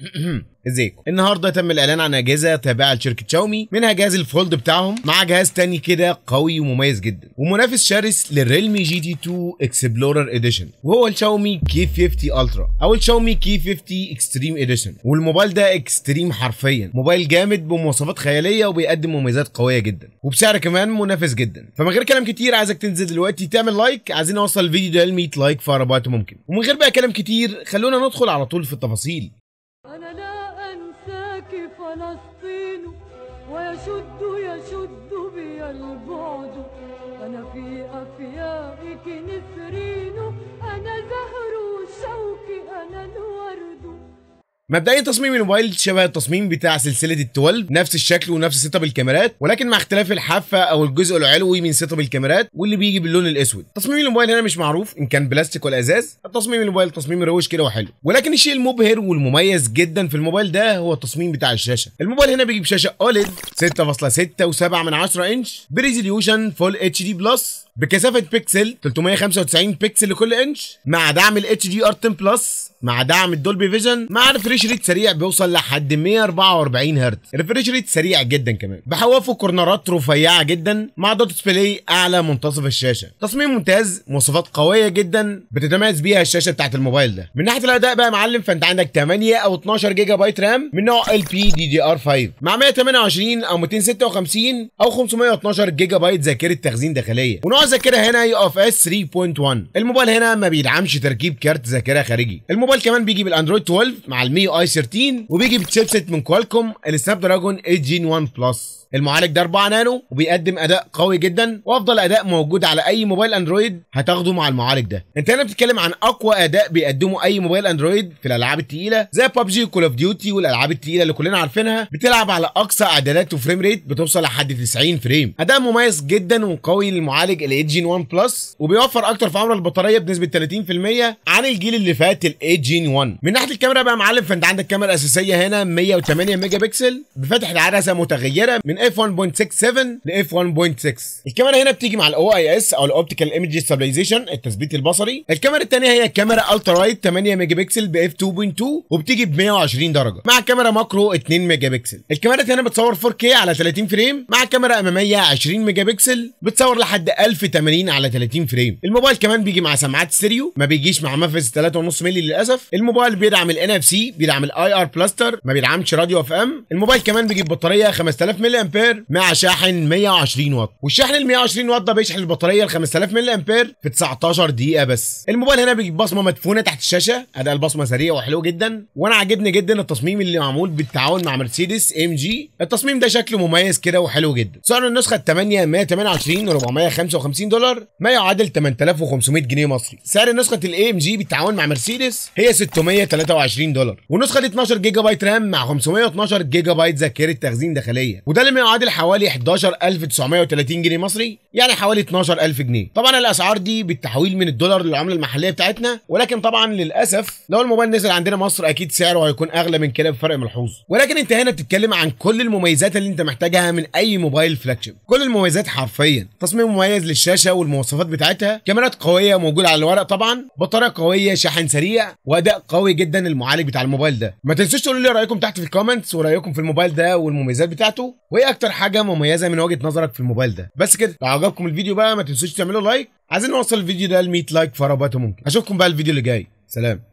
ازيكم النهارده تم الاعلان عن اجهزه تابعه لشركه شاومي منها جهاز الفولد بتاعهم مع جهاز تاني كده قوي ومميز جدا ومنافس شرس للريلمي جي تي 2 اكسبلورر اديشن وهو الشاومي كي 50 الترا او الشاومي كي 50 اكستريم اديشن والموبايل ده اكستريم حرفيا موبايل جامد بمواصفات خياليه وبيقدم مميزات قويه جدا وبسعر كمان منافس جدا فمن غير كلام كتير عايزك تنزل دلوقتي تعمل لايك عايزين نوصل الفيديو ده ل 100 لايك في اقرب وقت ممكن ومن غير بقى كلام كتير خلونا ندخل على طول في التفاصيل أنا لا أنساك فلسطين ويشد يشد بي البعد أنا في أفيائك نسرين أنا زهر الشوك أنا الورد مبدئيا تصميم الموبايل شبه التصميم بتاع سلسله ال 12 نفس الشكل ونفس سيت اب الكاميرات ولكن مع اختلاف الحافه او الجزء العلوي من سيت اب الكاميرات واللي بيجي باللون الاسود تصميم الموبايل هنا مش معروف ان كان بلاستيك ولا ازاز تصميم الموبايل تصميم روش كده وحلو ولكن الشيء المبهر والمميز جدا في الموبايل ده هو التصميم بتاع الشاشه الموبايل هنا بيجي بشاشه اوليد 6.6 و7 من 10 انش بريزوليوشن فول اتش دي بلس بكثافه بيكسل 395 بيكسل لكل انش مع دعم ال اتش دي ار 10 بلس مع دعم الدولبي فيجن مع ريفريش ريت سريع بيوصل لحد 144 هرتز ريفريش ريت سريع جدا كمان بحوافه كورنرات رفيعه جدا مع دوت ديسبلاي اعلى منتصف الشاشه تصميم ممتاز مواصفات قويه جدا بتتميز بيها الشاشه بتاعت الموبايل ده من ناحيه الاداء بقى يا معلم فانت عندك 8 او 12 جيجا بايت رام من نوع ال بي دي دي ار 5 مع 128 او 256 او 512 جيجا بايت ذاكره تخزين داخليه ونوع الذاكره هنا يو اف اس 3.1 الموبايل هنا ما بيدعمش تركيب كارت ذاكره خارجي الموبايل كمان بيجي بالاندرويد 12 مع الميو اي 13 وبيجي بتشيبسيت من كوالكوم السناب دراجون 8 جين 1 بلس المعالج ده 4 نانو وبيقدم اداء قوي جدا وافضل اداء موجود على اي موبايل اندرويد هتاخده مع المعالج ده انت هنا بتتكلم عن اقوى اداء بيقدمه اي موبايل اندرويد في الالعاب التقيله زي ببجي وكول اوف ديوتي والالعاب التقيله اللي كلنا عارفينها بتلعب على اقصى اعدادات وفريم ريت بتوصل لحد 90 فريم اداء مميز جدا وقوي للمعالج ال 8 جين 1 بلس وبيوفر اكتر في عمر البطاريه بنسبه 30% عن الجيل اللي فات ال 8 جين 1 من ناحيه الكاميرا بقى يا معلم فانت عندك كاميرا اساسيه هنا 108 ميجا بكسل بفتحه عدسه متغيره من اف 1.67 ل اف 1.6 الكاميرا هنا بتيجي مع الاو اي اس او الاوبتيكال ايمج ستابلايزيشن التثبيت البصري الكاميرا الثانيه هي كاميرا الترا وايد 8 ميجا بكسل باف 2.2 وبتيجي ب 120 درجه مع كاميرا ماكرو 2 ميجا بكسل الكاميرا هنا بتصور 4K على 30 فريم مع كاميرا اماميه 20 ميجا بكسل بتصور لحد 1080 على 30 فريم الموبايل كمان بيجي مع سماعات ستيريو ما بيجيش مع منفذ 3.5 مللي للاسف الموبايل بيدعم الان اف سي بيدعم الاي ار بلاستر ما بيدعمش راديو اف ام الموبايل كمان بيجيب بطاريه 5000 ملي امبير مع شاحن 120 واط والشحن ال 120 واط ده بيشحن البطاريه ال 5000 ملي امبير في 19 دقيقه بس الموبايل هنا بيجيب بصمه مدفونه تحت الشاشه اداء البصمه سريع وحلو جدا وانا عاجبني جدا التصميم اللي معمول بالتعاون مع مرسيدس ام جي التصميم ده شكله مميز كده وحلو جدا سعر النسخه ال 8 128 455 دولار ما يعادل 8500 جنيه مصري سعر نسخه الاي ام جي بالتعاون مع مرسيدس هي 623 دولار والنسخه دي 12 جيجا بايت رام مع 512 جيجا بايت ذاكره تخزين داخليه وده اللي يعادل حوالي 11930 جنيه مصري يعني حوالي 12000 جنيه طبعا الاسعار دي بالتحويل من الدولار للعمله المحليه بتاعتنا ولكن طبعا للاسف لو الموبايل نزل عندنا مصر اكيد سعره هيكون اغلى من كده بفرق ملحوظ ولكن انت هنا بتتكلم عن كل المميزات اللي انت محتاجها من اي موبايل فلاج شيب كل المميزات حرفيا تصميم مميز للشاشه والمواصفات بتاعتها كاميرات قويه موجوده على الورق طبعا بطاريه قويه شاحن سريع واداء قوي جدا المعالج بتاع الموبايل ده ما تنسوش تقولوا لي رايكم تحت في الكومنتس ورايكم في الموبايل ده والمميزات بتاعته وايه اكتر حاجه مميزه من وجهه نظرك في الموبايل ده بس كده لو عجبكم الفيديو بقى ما تنسوش تعملوا لايك عايزين نوصل الفيديو ده ل 100 لايك في رباته ممكن اشوفكم بقى الفيديو اللي جاي سلام